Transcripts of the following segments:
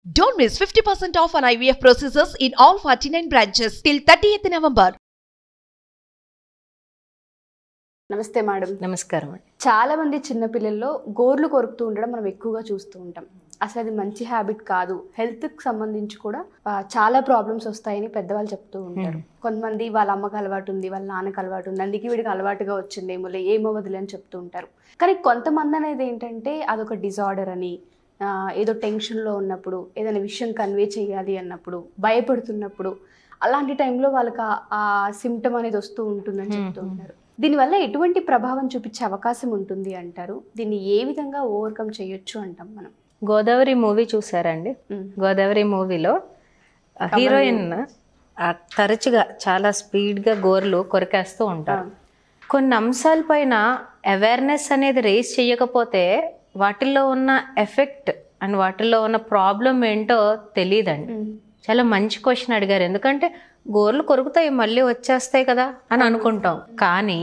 Don't miss 50% off on IVF procedures in all 49 branches till 30th November. నమస్తే madam నమస్కారం అండి చాలా మంది చిన్నపిల్లల్లో గోర్లు కొరుకుతూ ఉండడం మనం ఎక్కువగా చూస్తూ ఉంటాం అసలు అది మంచి హ్యాబిట్ కాదు హెల్త్ కి సంబంధించి కూడా ఆ, చాలా ప్రాబ్లమ్స్ వస్తాయని పెద్దవాళ్ళు చెప్తూ ఉంటారు కొంతమంది వాళ్ళ అమ్మకి అలవాటు ఉంది వాళ్ళ నాన్నకి అలవాటు ఉంది అందుకే వీడికి అలవాటుగా వచ్చిందేమో ఏమవ్వదులే అని చెప్తూ ఉంటారు కానీ కొంతమంది అనేది ఏంటంటే అదొక డిజార్డర్ అని ఆ, ఏదో టెన్షన్లో ఉన్నప్పుడు ఏదైనా విషయం కన్వే చేయాలి అన్నప్పుడు భయపడుతున్నప్పుడు అలాంటి టైంలో వాళ్ళకి ఆ- ఆ సిమ్టమ్ అనేది వస్తూ ఉంటుందని చెప్తూ మ్మ్. ఉంటారు దీనివల్ల ఎటువంటి ప్రభావం చూపించే అవకాశం ఉంటుంది అంటారు దీన్ని ఏ విధంగా ఓవర్కమ్ చేయొచ్చు అంటాం మనం గోదావరి మూవీ చూసారండి మ్మ్. గోదావరి మూవీలో ఆ హీరోయిన్ ఆ తరచుగా చాలా స్పీడ్గా గోర్లు కొరికేస్తూ ఉంటారు కొన్ని అంశాలపైన అవేర్నెస్ అనేది రేస్ చేయకపోతే వాటిల్లో ఉన్న ఎఫెక్ట్ అండ్ వాటిల్లో ఉన్న ప్రాబ్లం ఏంటో తెలియదండి మ్మ్. చాలా మంచి క్వశ్చన్ అడిగారు ఎందుకంటే గోర్లు కొరుకుతాయి మళ్ళీ వచ్చేస్తాయి కదా అని అనుకుంటాం కానీ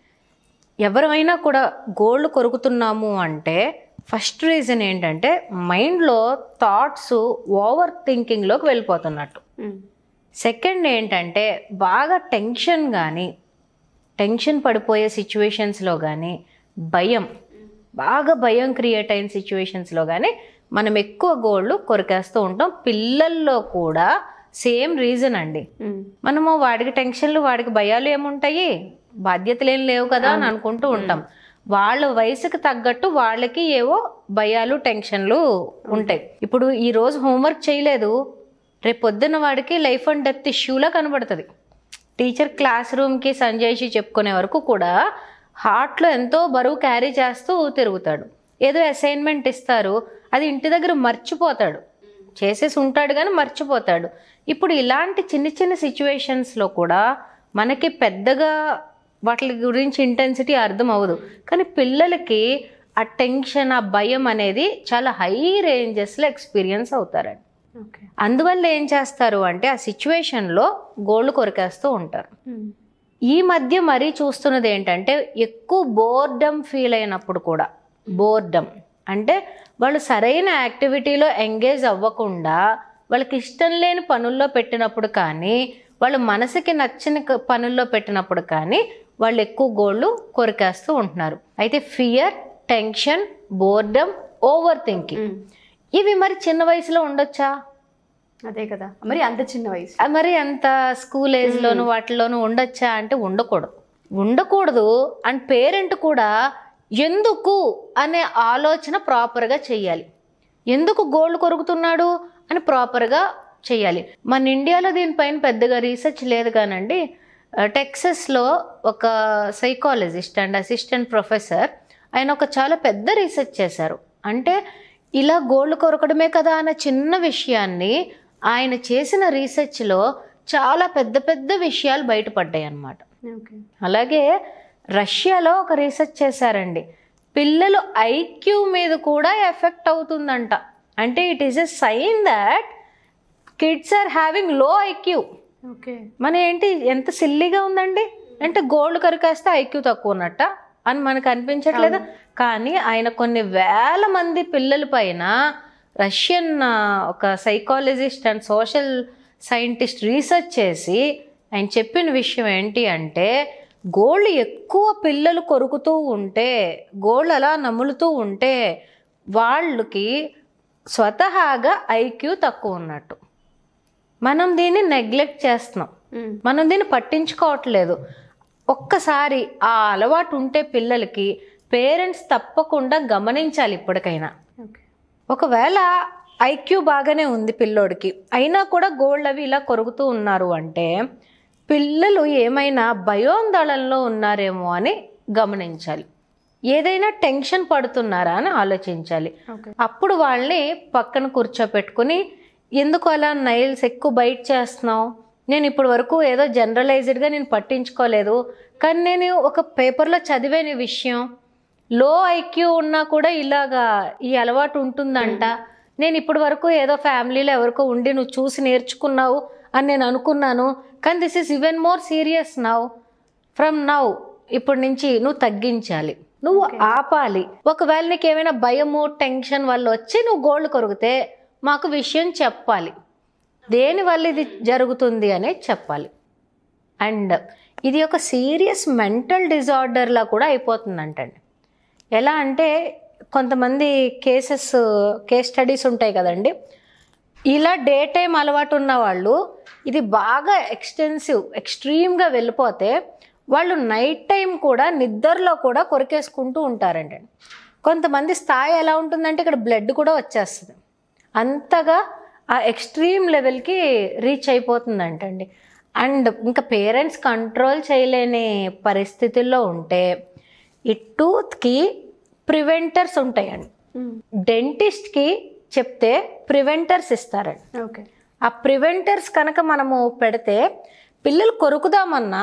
ఎవరైనా కూడా గోళ్ళు కొరుకుతున్నాము అంటే ఫస్ట్ రీజన్ ఏంటంటే మైండ్లో థాట్స్ ఓవర్ థింకింగ్లోకి వెళ్ళిపోతున్నట్టు మ్మ్. సెకండ్ ఏంటంటే బాగా టెన్షన్ కానీ టెన్షన్ పడిపోయే సిచ్యువేషన్స్లో కానీ భయం బాగా భయం క్రియేట్ అయిన సిచ్యువేషన్స్లో కానీ మనం ఎక్కువ గోళ్ళు కొరికేస్తూ ఉంటాం పిల్లల్లో కూడా సేమ్ రీజన్ అండి మ్మ్. మనము వాడికి టెన్షన్లు వాడికి భయాలు ఏముంటాయి బాధ్యతలు ఏం లేవు కదా అని అనుకుంటూ ఉంటాం వాళ్ళ వయసుకి తగ్గట్టు వాళ్ళకి ఏవో భయాలు టెన్షన్లు ఉంటాయి ఇప్పుడు ఈ రోజు హోంవర్క్ చేయలేదు రేపు పొద్దున్న వాడికి లైఫ్ అండ్ డెత్ ఇష్యూలా కనబడుతుంది టీచర్ క్లాస్ రూమ్కి సంజయ్షి చెప్పుకునే వరకు కూడా హార్ట్లో ఎంతో బరువు క్యారీ చేస్తూ తిరుగుతాడు ఏదో అసైన్మెంట్ ఇస్తారు అది ఇంటి దగ్గర మర్చిపోతాడు చేసేసి ఉంటాడు కానీ మర్చిపోతాడు ఇప్పుడు ఇలాంటి చిన్న చిన్న సిచ్యువేషన్స్లో కూడా మనకి పెద్దగా వాటి గురించి ఇంటెన్సిటీ అర్థం అవ్వదు కానీ పిల్లలకి ఆ టెన్షన్ ఆ భయం అనేది చాలా హై రేంజెస్లో ఎక్స్పీరియన్స్ అవుతారండి ఓకే అందువల్ల ఏం చేస్తారు అంటే ఆ సిచ్యువేషన్లో గోల్డ్ కొరికేస్తూ ఉంటారు మ్మ్. ఈ మధ్య మరీ చూస్తున్నది ఏంటంటే ఎక్కువ బోర్డమ్ ఫీల్ అయినప్పుడు కూడా బోర్డమ్ అంటే వాళ్ళు సరైన యాక్టివిటీలో ఎంగేజ్ అవ్వకుండా వాళ్ళకి ఇష్టం లేని పనుల్లో పెట్టినప్పుడు కానీ వాళ్ళ మనసుకి నచ్చిన క- పనుల్లో పెట్టినప్పుడు కానీ వాళ్ళు ఎక్కువ గోళ్ళు కొరికేస్తూ ఉంటున్నారు అయితే fear tension boredom over thinking మ్మ్. ఇవి మరి చిన్న వయసులో ఉండొచ్చా అదే కదా మరి అంత చిన్న వయసు ఆ మరి అంత స్కూల్ ఏజ్లోను వాటిలోను ఉండొచ్చా అంటే ఉండకూడదు ఉండకూడదు అండ్ పేరెంట్ కూడా ఎందుకు అనే ఆలోచన ప్రాపర్గా చెయ్యాలి ఎందుకు గోల్డ్ కొరుకుతున్నాడు అని ప్రాపర్గా చెయ్యాలి మన ఇండియాలో దీనిపైన పెద్దగా రీసెర్చ్ లేదు కానండి ఆ, టెక్సస్లో ఒక సైకాలజిస్ట్ అండ్ అసిస్టెంట్ ప్రొఫెసర్ ఆయన ఒక చాలా పెద్ద రీసెర్చ్ చేశారు అంటే ఇలా గోల్డ్ కొరకడమే కదా అన్న చిన్న విషయాన్ని ఆయన చేసిన రీసెర్చ్లో చాలా పెద్ద పెద్ద విషయాలు బయటపడ్డాయి అన్నమాట ఓకే అలాగే రష్యాలో ఒక రీసెర్చ్ చేశారండి పిల్లలు ఐక్యూ మీద కూడా ఎఫెక్ట్ అవుతుందంట అంటే it is a sign that kids are having low IQ okay మన ఏంటి ఎంత సిల్లీగా ఉందండి అంటే గోల్డ్ కరికేస్తే ఐక్యూ తక్కువ ఉన్నట్ట అని మనకు అనిపించట్లేదా కానీ ఆయన కొన్ని వేల మంది పిల్లల పైన రష్యన్ ఆ, ఒక psychologist and social scientist research చేసి ఆయన చెప్పిన విషయం ఏంటి అంటే గోల్డ్ ఎక్కువ పిల్లలు కొరుకుతూ ఉంటే గోల్డ్ అలా నములుతూ ఉంటే వాళ్ళకి స్వతహాగా ఐక్యూ తక్కువ ఉన్నట్టు మనం దీన్ని నెగ్లెక్ట్ చేస్తున్నాం మ్మ్. మనం దీన్ని పట్టించుకోవట్లేదు ఒక్కసారి ఆ అలవాటు ఉంటే పిల్లలకి పేరెంట్స్ తప్పకుండా గమనించాలి ఇప్పటికైనా ఓకే ఒకవేళ ఐక్యూ బాగానే ఉంది పిల్లోడికి అయినా కూడా గోల్డ్ అవి ఇలా కొరుకుతూ ఉన్నారు అంటే పిల్లలు ఏమైనా భయోందోళనలో ఉన్నారేమో అని గమనించాలి ఏదైనా టెన్షన్ పడుతున్నారా అని ఆలోచించాలి ఓకే అప్పుడు వాళ్ళని పక్కన కూర్చోపెట్టుకుని ఎందుకు అలా నైల్స్ ఎక్కువ బైట్ చేస్తున్నావు నేను ఇప్పుడు వరకు ఏదో జనరలైజ్డ్గా నేను పట్టించుకోలేదు కానీ నేను ఒక పేపర్లో చదివాను ఈ విషయం లో ఐక్యూ ఉన్నా కూడా ఇలాగా ఈ అలవాటు ఉంటుందంట నేను ఇప్పటి వరకు ఏదో ఫ్యామిలీలో ఎవరికో ఉండి నువ్వు చూసి నేర్చుకున్నావు అని నేను అనుకున్నాను కానీ this is even more serious now from now ఇప్పటి నుంచి నువ్వు తగ్గించాలి నువ్వు ఆపాలి ఒకవేళ నీకు ఏమైనా భయము టెన్షన్ వల్ల వచ్చి నువ్వు గోల్డ్ కొరిగితే మాకు విషయం చెప్పాలి దేనివల్ల ఇది జరుగుతుంది అనేది చెప్పాలి అండ్ ఇది ఒక సీరియస్ మెంటల్ డిజార్డర్లా కూడా అయిపోతుందంటండి ఎలా అంటే కొంతమంది కేసెస్ కేస్ స్టడీస్ ఉంటాయి కదండి ఇలా డే టైం అలవాటు ఉన్న వాళ్ళు ఇది బాగా ఎక్స్టెన్సివ్ ఎక్స్ట్రీమ్గా వెళ్ళిపోతే వాళ్ళు నైట్ టైం కూడా నిద్రలో కూడా కొరికేసుకుంటూ ఉంటారండి కొంతమంది స్థాయి ఎలా ఉంటుందంటే ఇక్కడ బ్లడ్ కూడా వచ్చేస్తుంది అంతగా ఆ ఎక్స్ట్రీమ్ లెవెల్కి రీచ్ అయిపోతుందంటండి అండ్ ఇంకా పేరెంట్స్ కంట్రోల్ చేయలేని పరిస్థితుల్లో ఉంటే ఈ టూత్కి ప్రివెంటర్స్ ఉంటాయండి డెంటిస్ట్కి చెప్తే ప్రివెంటర్స్ ఇస్తారండి ఓకే ఆ ప్రివెంటర్స్ కనుక మనము పెడితే పిల్లలు కొరుకుదామన్నా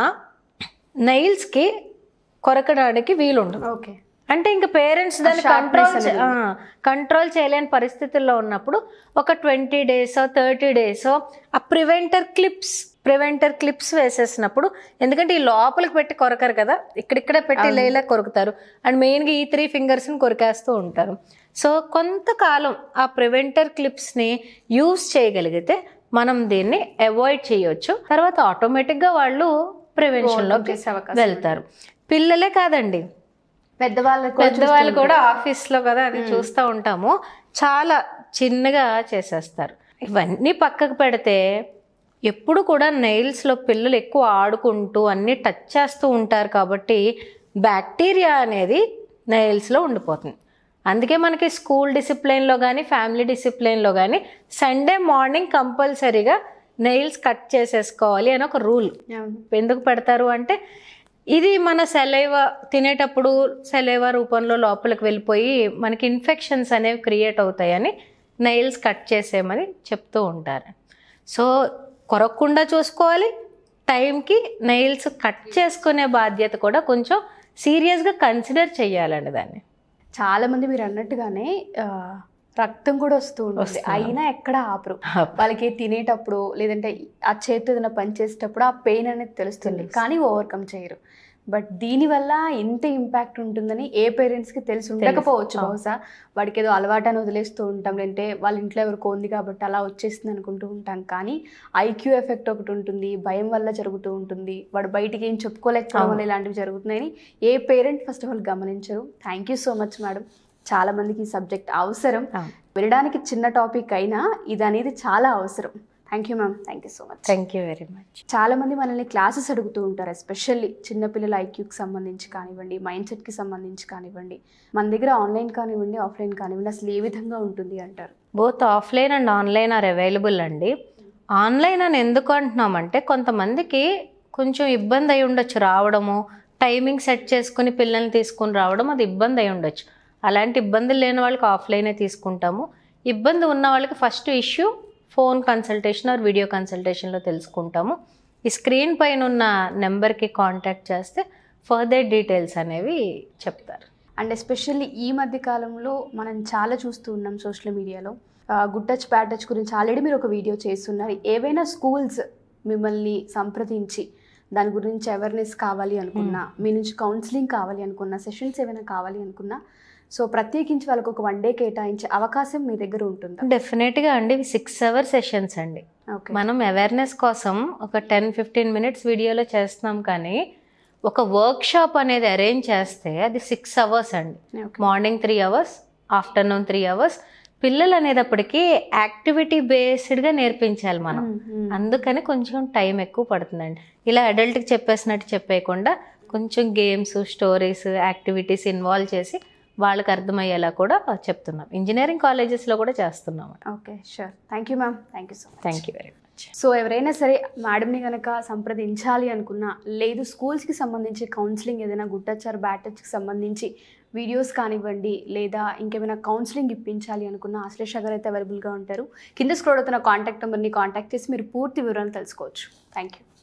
నైల్స్కి కొరకడానికి వీలుండదు ఓకే అంటే ఇంకా పేరెంట్స్ దాన్ని sharpness కంట్రోల్ కంట్రోల్ చేయలేని పరిస్థితుల్లో ఉన్నప్పుడు ఒక ట్వంటీ డేస్ థర్టీ డేస్ ఆ ప్రివెంటర్ క్లిప్స్ ప్రివెంటర్ క్లిప్స్ వేసేసినప్పుడు ఎందుకంటే ఈ లోపలికి పెట్టి కొరకరు కదా ఇక్కడిక్కడ పెట్టి లేలా కొరుకుతారు అండ్ మెయిన్గా ఈ త్రీ ఫింగర్స్ని కొరికేస్తూ ఉంటారు సో కొంతకాలం ఆ ప్రివెంటర్ క్లిప్స్ని యూస్ చేయగలిగితే మనం దీన్ని అవాయిడ్ చేయొచ్చు తర్వాత ఆటోమేటిక్గా వాళ్ళు ప్రివెన్షన్లోకి చేసే అవకాశం వెళ్తారు పిల్లలే కాదండి పెద్దవాళ్ళకు పెద్దవాళ్ళు కూడా ఆఫీస్లో కదా అది చూస్తూ ఉంటాము చాలా చిన్నగా చేసేస్తారు ఇవన్నీ పక్కకు పెడితే ఎప్పుడు కూడా నెయిల్స్లో పిల్లలు ఎక్కువ ఆడుకుంటూ అన్నీ టచ్ చేస్తూ ఉంటారు కాబట్టి బ్యాక్టీరియా అనేది నెయిల్స్లో ఉండిపోతుంది అందుకే మనకి స్కూల్ డిసిప్లిన్లో కానీ ఫ్యామిలీ డిసిప్లిన్లో కానీ సండే మార్నింగ్ కంపల్సరీగా నెయిల్స్ కట్ చేసేసుకోవాలి అని ఒక రూల్ అవును. ఎందుకు పెడతారు అంటే ఇది మన సెలైవ తినేటప్పుడు సెలైవ రూపంలో లోపలికి వెళ్ళిపోయి మనకి ఇన్ఫెక్షన్స్ అనేవి క్రియేట్ అవుతాయని నెయిల్స్ కట్ చేసేయమని చెప్తూ ఉంటారు సో కొరక్కుండా చూసుకోవాలి టైంకి నెయిల్స్ కట్ చేసుకునే బాధ్యత కూడా కొంచెం సీరియస్గా కన్సిడర్ చేయాలండి దాన్ని చాలా మంది మీరు అన్నట్టుగానే ఆ, రక్తం కూడా వస్తూ ఉంటుంది అయినా ఎక్కడ ఆపరు వాళ్ళకి తినేటప్పుడు లేదంటే ఆ చేతి ఏదైనా పని చేసేటప్పుడు ఆ పెయిన్ అనేది తెలుస్తుంది కానీ ఓవర్కమ్ చేయరు బట్ దీనివల్ల ఎంత ఇంపాక్ట్ ఉంటుందని ఏ పేరెంట్స్కి తెలిసి ఉండకపోవచ్చు బహుశా వాడికి ఏదో అలవాటు అని వదిలేస్తూ ఉంటాం లేదంటే వాళ్ళ ఇంట్లో ఎవరికో ఉంది కాబట్టి అలా వచ్చేస్తుంది అనుకుంటూ ఉంటాం కానీ ఐక్యూ ఎఫెక్ట్ ఒకటి ఉంటుంది భయం వల్ల జరుగుతూ ఉంటుంది వాడు బయటికి ఏం చెప్పుకోలేకపోవడం వల్ల ఇలాంటివి జరుగుతున్నాయని ఏ పేరెంట్ ఫస్ట్ ఆఫ్ ఆల్ గమనించరు thank you so much madam చాలా మందికి ఈ సబ్జెక్ట్ అవసరం అవును. వినడానికి చిన్న టాపిక్ అయినా ఇది అనేది చాలా అవసరం thank you ma'am thank you so much thank you very much చాలా మంది మనల్ని క్లాసెస్ అడుగుతూ ఉంటారు ఎస్పెషల్లీ చిన్నపిల్లల ఐక్యూకి సంబంధించి కానివ్వండి మైండ్ సెట్కి సంబంధించి కానివ్వండి మన దగ్గర ఆన్లైన్ కానివ్వండి ఆఫ్లైన్ కానివ్వండి అసలు ఏ విధంగా ఉంటుంది అంటారు both offline and online are available అండి ఆన్లైన్ అని ఎందుకు అంటున్నామంటే కొంతమందికి కొంచెం ఇబ్బంది అయి ఉండొచ్చు రావడము టైమింగ్ సెట్ చేసుకుని పిల్లల్ని తీసుకుని రావడం అది ఇబ్బంది అయి ఉండొచ్చు అలాంటి ఇబ్బందులు లేని వాళ్ళకి ఆఫ్లైనే తీసుకుంటాము ఇబ్బంది ఉన్న వాళ్ళకి first issue phone consultation or video కన్సల్టేషన్లో తెలుసుకుంటాము ఈ స్క్రీన్ పైన ఉన్న నెంబర్కి కాంటాక్ట్ చేస్తే ఫర్దర్ డీటెయిల్స్ అనేవి చెప్తారు అండ్ ఎస్పెషల్లీ ఈ మధ్య కాలంలో మనం చాలా చూస్తూ ఉన్నాం సోషల్ మీడియాలో గుడ్ టచ్ బ్యాడ్ టచ్ గురించి ఆల్రెడీ మీరు ఒక వీడియో చేస్తున్నారు ఏవైనా స్కూల్స్ మిమ్మల్ని సంప్రదించి దాని గురించి అవేర్నెస్ కావాలి అనుకున్నా మీ నుంచి కౌన్సిలింగ్ కావాలి అనుకున్నా సెషన్స్ ఏమైనా కావాలి అనుకున్నా సో ప్రత్యేకించి వాళ్ళకి ఒక వన్ డే కేటాయించే అవకాశం మీ దగ్గర ఉంటుందా డెఫినెట్గా అండి ఇవి సిక్స్ అవర్ సెషన్స్ అండి ఓకే మనం అవేర్నెస్ కోసం ఒక టెన్ ఫిఫ్టీన్ మినిట్స్ వీడియోలో చేస్తున్నాం కానీ ఒక వర్క్ షాప్ అనేది అరేంజ్ చేస్తే అది సిక్స్ అవర్స్ అండి okay morning three hours afternoon three hours పిల్లలు అనేటప్పటికి యాక్టివిటీ బేస్డ్గా నేర్పించాలి మనం అందుకని కొంచెం టైం ఎక్కువ పడుతుందండి ఇలా అడల్ట్కి చెప్పేసినట్టు చెప్పేయకుండా కొంచెం గేమ్స్ స్టోరీస్ యాక్టివిటీస్ ఇన్వాల్వ్ చేసి వాళ్ళకి అర్థమయ్యేలా కూడా చెప్తున్నాం ఇంజనీరింగ్ కాలేజెస్లో కూడా చేస్తున్నాం okay sure thank you ma'am thank you so much thank you very much so ఎవరైనా సరే మేడంని కనుక సంప్రదించాలి అనుకున్నా లేదు స్కూల్స్కి సంబంధించి కౌన్సిలింగ్ ఏదైనా గుడ్ టచ్ ఆర్ బ్యాడ్ టచ్కి సంబంధించి వీడియోస్ కానివ్వండి లేదా ఇంకేమైనా కౌన్సిలింగ్ ఇప్పించాలి అనుకున్న ఆశ్లేష గారు అయితే అవైలబుల్గా ఉంటారు కింద స్క్రోల్ అవుతున్న కాంటాక్ట్ నెంబర్ని కాంటాక్ట్ చేసి మీరు పూర్తి వివరాలు తెలుసుకోవచ్చు థ్యాంక్ యూ